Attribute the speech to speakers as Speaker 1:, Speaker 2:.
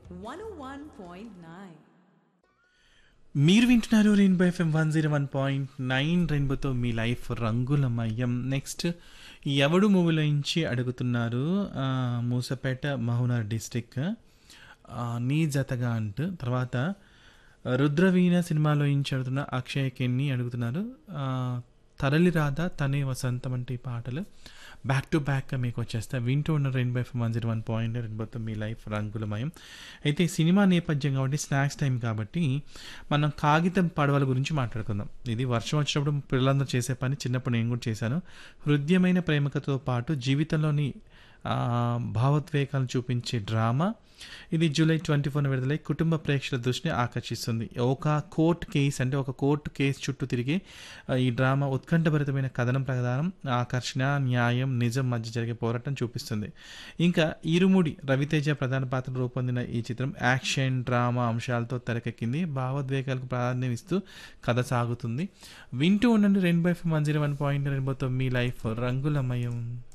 Speaker 1: 101.9.
Speaker 2: మీరు వింటున్నారు rainbow FM one zero one point nine రెయిన్బోతో మీ లైఫ్ రంగులమయం నెక్స్ట్ ఎవడు మూవీలో నుంచి అడుగుతున్నారు ఆ, మూసపేట మహునార్ డిస్టిక్ ఆ, నీ జతగా అంటూ తర్వాత రుద్రవీణ సినిమాలో నుంచి అడుగుతున్న అక్షయ్ కెన్ని అడుగుతున్నారు ఆ, తరలి రాధా తనే వసంతం అంటే ఈ పాటలు బ్యాక్ టు బ్యాక్గా మీకు వచ్చేస్తాయి వింటూ ఉన్న rainbow F one zero one point రెయిన్బోతో మీ లైఫ్ రంగులమయం అయితే సినిమా నేపథ్యం కాబట్టి స్నాక్స్ టైం కాబట్టి మనం కాగితం పడవల గురించి మాట్లాడుకుందాం ఇది వర్షం వచ్చినప్పుడు పిల్లలందరూ చేసే పని చిన్నప్పుడు నేను కూడా చేశాను హృదయమైన ప్రేమకతో పాటు జీవితంలోని ఆ, భావోద్వేగాలను చూపించే డ్రామా ఇది జూలై ట్వంటీ ఫోర్ విడుదలై కుటుంబ ప్రేక్షకుల దృష్టిని ఆకర్షిస్తుంది ఒక కోర్ట్ కేసు అంటే ఒక కోర్టు కేసు చుట్టూ తిరిగి ఆ, ఈ డ్రామా ఉత్కంఠభరితమైన కథనం ప్రకారం ఆకర్షణ న్యాయం నిజం మధ్య జరిగే పోరాటం చూపిస్తుంది ఇంకా ఇరుముడి రవితేజ ప్రధాన పాత్ర రూపొందిన ఈ చిత్రం యాక్షన్ డ్రామా అంశాలతో తెరకెక్కింది భావోద్వేగాలకు ప్రాధాన్యం ఇస్తూ కథ సాగుతుంది వింటూ ఉండండి రెండు by one zero one point రెండుతో మీ లైఫ్ రంగులమయం